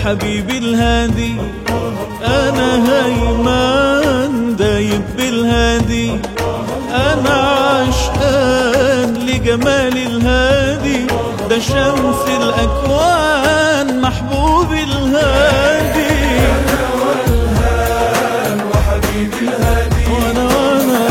حبيبي الهادي أنا هيمان دايب بالهادي أنا عشقان لجمال الهادي ده شمس الأكوان محبوب الهادي وحبيبي الهادي وانا وانا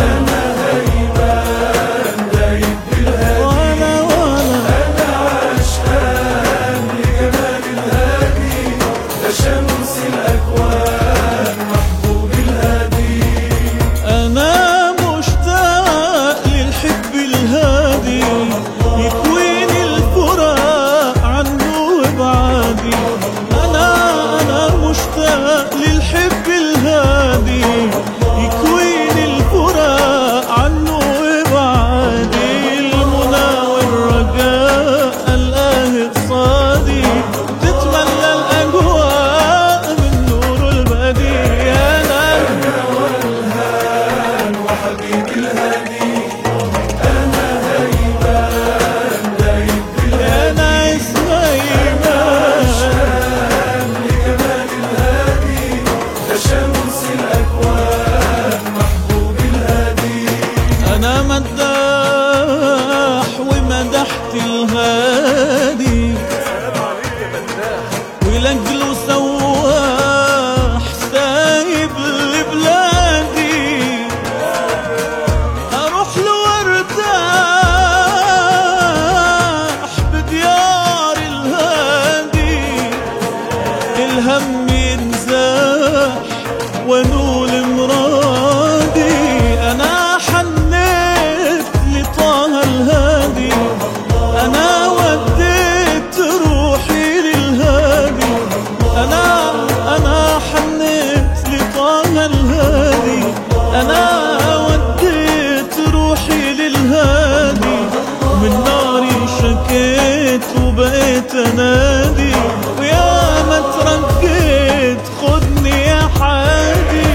وانا وانا عشقان لجمال الهادي ده شمس الأكوان محبوب الهادي أنا مشتاق للحب الهادي يكويني الفراق عنه وبعادي أنا أنا مشتاق للحب الهادي يكويني الفراق عنه وبعادي المنى والرجاء الآه قصادي تتملى الأجواء من نور البديع أنا وحبيبي الهادي أنا هيبان دايب أنا اسمي لجمال الهادي ده شمس الأكوان محبوب الهادي أنا مداح ومدحت الهادي ولجله سواح سايب لبلادي أروح له وارتاح بديار الهادي الهم ينزاح ونول مرادي انا حنيت لطه الهادي انا وديت روحي للهادي انا انا حنيت لطه الهادي انا وديت روحي للهادي من ناري شكيت وبقيت انادي ويا ما تركيت خدني يا حادي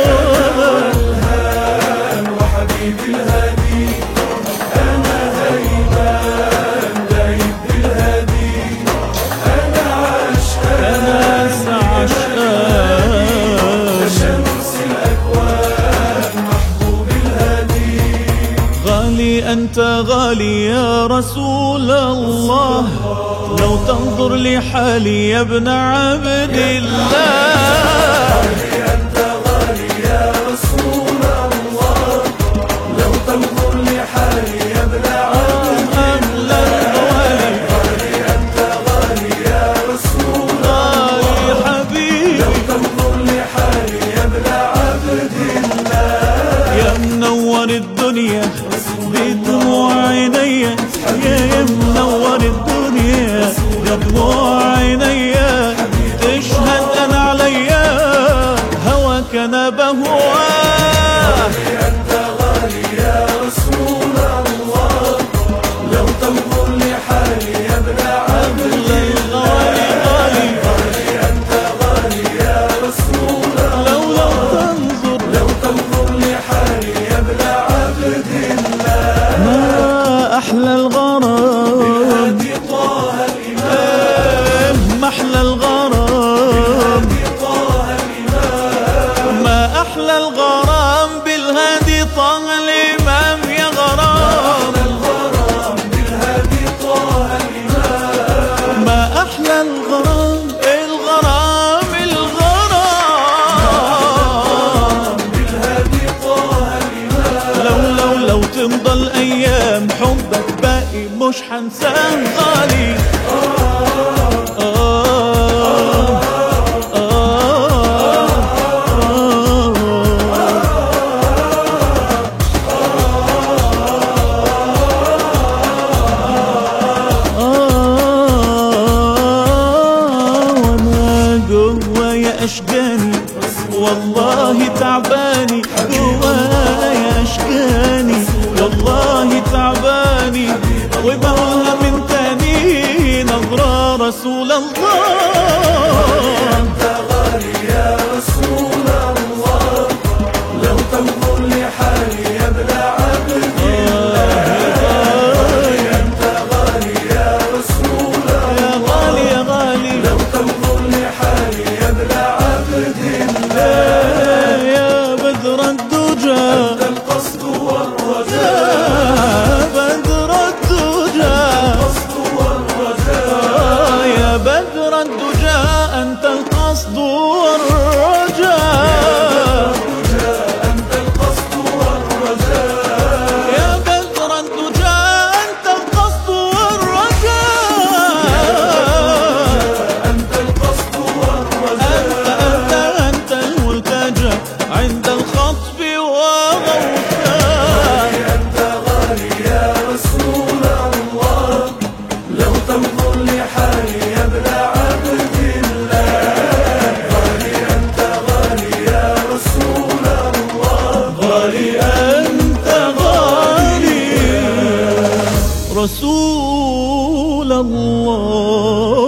وحبيبي الهادي أنا هيبان دايب بالهادي أنا عشقان انا عشقان شمس الأكوان محبوب الهادي غالي أنت غالي يا رسول الله لو تنظر لحالي يا ابن عبد الله أنت غالي يا رسول الله لو تنظر لحالي يا ابن عبد أغلى الغوالي أنت غالي يا رسول غالي حبيبي لو تنظر لحالي يا ابن عبد الله يا منور الدنيا بدموع عينيا يا يا منور الدنيا بدموع عينيا تشهد انا عليا هواك انا بهواه أنت غالي يا رسول الله لو تنظر لحالي يا ابن عبد الغالي غالي أنت غالي يا رسول الله لو لو تنظر لو تنظر لحالي يا ابن عبد الله ما احلى الغرام هدي طه الإمام ما احلى الغرام هدي طه الإمام ما احلى الغرام بالهادي طه الامام يا غرام الغرام بالهدي طه الإمام ما احلى الغرام الغرام الغرام بالهدي طه الإمام لو لو لو تمضى الايام حبك باقي مش حنساه غالي آه آه آه وانا جوايا اشجاني والله تعباني جوايا اشجاني والله تعباني وبقولها من تاني بدر الدجى أنت القصد والرجاء يا بدر الدجى القصد والرجاء يا بدر الدجى أنت القصد والرجاء أنت القصد والرجاء يا بدر الدجى أنت القصد والرجاء أنت القصد والرجاء أنت أنت الملتجى عند الخطب وغوثا أنت غالي يا رسول الله لو تنظر لحالي يا ابن عبد الله غالي أنت غالي يا رسول الله غالي أنت غالي رسول الله